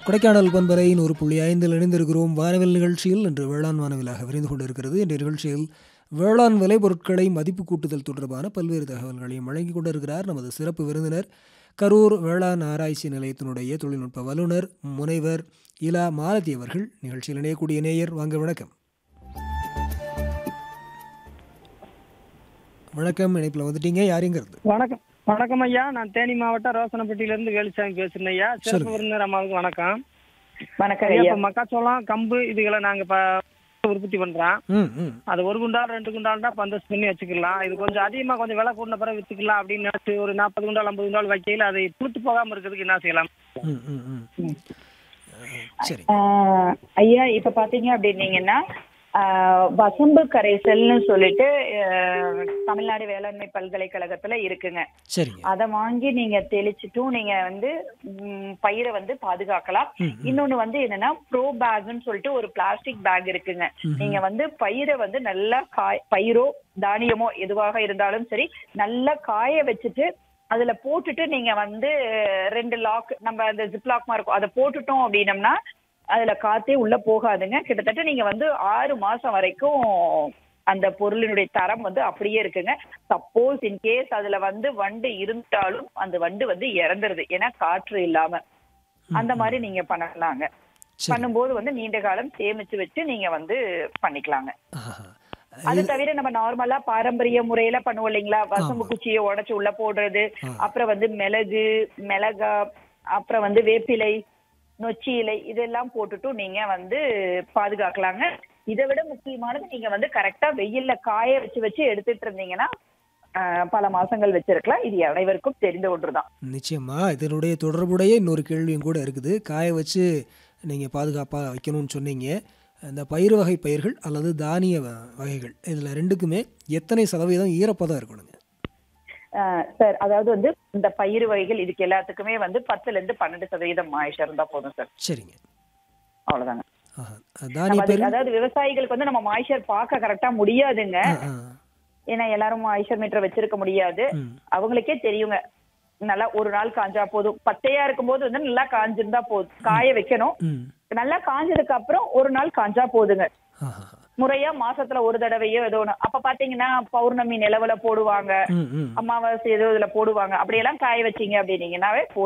கொடைக்கானல் பண்பலை நூறு புள்ளி ஐந்தில் இணைந்திருக்கிறோம் வானவில் நிகழ்ச்சியில் இன்று வேளாண் வானவிலாக விரைந்து கொண்டிருக்கிறது இந்த நிகழ்ச்சியில் வேளாண் விளைபொருட்களை மதிப்பு கூட்டுதல் தொடர்பான பல்வேறு தகவல்களையும் வழங்கிக் கொண்டிருக்கிறார் நமது சிறப்பு விருந்தினர் கரூர் வேளாண் ஆராய்ச்சி நிலையத்தினுடைய தொழில்நுட்ப வல்லுநர் முனைவர் இலா மாலதி அவர்கள் நிகழ்ச்சியில் இணையக்கூடிய நேயர் வாங்க வணக்கம் வணக்கம் இணைப்பில் வந்துட்டீங்க யாருங்கிறது வணக்கம் வணக்கம் ஐயா நான் தேனி மாவட்டம் ரோசனப்பட்டியில இருந்து வேலுசாமி பேசுறேன் ஐயா சிறப்பு சொல்லுங்க. விருந்தினர் அம்மாவுக்கு வணக்கம் வணக்கம் ஐயா ஐயா இப்ப மக்காச்சோளம் கம்பு இதுகளை நாங்க இப்ப உற்பத்தி பண்றோம் ம் ம் அது ஒரு குண்டால் ரெண்டு குண்டால்னா பந்தஸ் பண்ணி வச்சுக்கலாம் இது கொஞ்சம் அதிகமா கொஞ்சம் விலை கூடின பிறகு வித்துக்கலாம் அப்படின்னு நினைச்சு ஒரு நாற்பது குண்டால் ஐம்பது குண்டால் வைக்கையில அதை புளுத்து போகாம இருக்கிறதுக்கு என்ன செய்யலாம் ம் ம் ம் சரி ஆஹ் ஐயா இப்ப பாத்தீங்க அப்படின்னீங்கன்னா ஆஹ் வசம்பு கரைசல்னு சொல்லிட்டு ஆஹ் தமிழ்நாடு வேளாண்மை பல்கலைக்கழகத்துல இருக்குங்க சரிங்க அதை வாங்கி நீங்க தெளிச்சிட்டும் நீங்க வந்து ம், பயிரை வந்து பாதுகாக்கலாம் ம், ம். இன்னொன்னு வந்து என்னன்னா ப்ரோ பேக்னு சொல்லிட்டு ஒரு பிளாஸ்டிக் பேக் இருக்குங்க ம்ஹும். நீங்க வந்து பயிரை வந்து நல்லா காய் பயிரோ தானியமோ எதுவாக இருந்தாலும் சரி நல்லா காய வச்சுட்டு அதுல போட்டுட்டு நீங்க வந்து ரெண்டு லாக் நம்ம அந்த ஜிப் லாக் இருக்கும் அதை போட்டுட்டோம் அப்படின்னம்னா அதுல காத்தே உள்ள போகாதுங்க கிட்டத்தட்ட நீங்க வந்து ஆறு மாசம் வரைக்கும் அந்த பொருளினுடைய தரம் வந்து அப்படியே இருக்குங்க சப்போஸ் இன் கேஸ் அதுல வந்து வண்டு இருந்தாலும் அந்த வண்டு வந்து இறந்துருது ஏன்னா காற்று இல்லாம அந்த மாதிரி நீங்க பண்ணலாங்க சரி பண்ணும்போது வந்து நீண்ட காலம் சேமிச்சு வச்சு நீங்க வந்து பண்ணிக்கலாங்க ஆஹா. அது தவிர நம்ம நார்மலா பாரம்பரிய முறையில பண்ணுவோம் இல்லைங்களா வசம்பு குச்சியை உடைச்சு உள்ள போடுறது ஆ. அப்புறம் வந்து மிளகு மிளகா அப்புறம் வந்து வேப்பிலை நொச்சி இலை இதெல்லாம் போட்டுட்டும் நீங்க வந்து பாதுகாக்கலாங்க இதை விட முக்கியமானது நீங்க வந்து கரெக்டா வெயில்ல காய வச்சு வச்சு எடுத்துட்டு இருந்தீங்கன்னா ஆஹ், பல மாசங்கள் வச்சிருக்கலாம் இது அனைவருக்கும் தெரிந்த ஒன்றுதான் நிச்சயமா இதனுடைய தொடர்புடைய இன்னொரு கேள்வியும் கூட இருக்குது காய வச்சு நீங்கள் பாதுகாப்பாக வைக்கணும்னு சொன்னீங்க இந்த பயிர் வகை பயிர்கள் அல்லது தானிய வ- வகைகள் இதில் ரெண்டுக்குமே எத்தனை சதவீதம் ஈரப்பதம் இருக்கணுங்க ஆஹ் சார் அதாவது வந்து இந்த பயிர் வகைகள் இதுக்கு எல்லாத்துக்குமே வந்து பத்துல இருந்து பன்னெண்டு சதவீதம் மாய்ச்சர் இருந்தா போதும் சார் சரிங்க அவ்வளவுதாங்க ஆஹா. நம்ம தானிய அது- பயிர் அதாவது விவசாயிகளுக்கு வந்து நம்ம மாய்ச்சர் பார்க்க கரெக்டா முடியாதுங்க ஆ, ஆ. ஏன்னா எல்லாரும் மாய்ச்சர் மீட்டர் வச்சிருக்க முடியாது ம். அவங்களுக்கே தெரியுங்க நல்லா ஒரு நாள் காஞ்சா போதும் பச்சையா இருக்கும்போது வந்து நல்லா காஞ்சிருந்தா போதும் காய வைக்கணும் ம் நல்லா காஞ்சதுக்கு அப்புறம் ஒரு நாள் காஞ்சா போதுங்க ஆஹா. முறையா மாசத்துல ஒரு தடவையோ ஏதோ ஒண்ணு அப்ப பாத்தீங்கன்னா பௌர்ணமி நிலவுல போடுவாங்க ம் ம் அமாவாசை ஏதோ இதுல போடுவாங்க அப்படியெல்லாம் காய வச்சீங்க அப்படின்னீங்கன்னாவே போதும்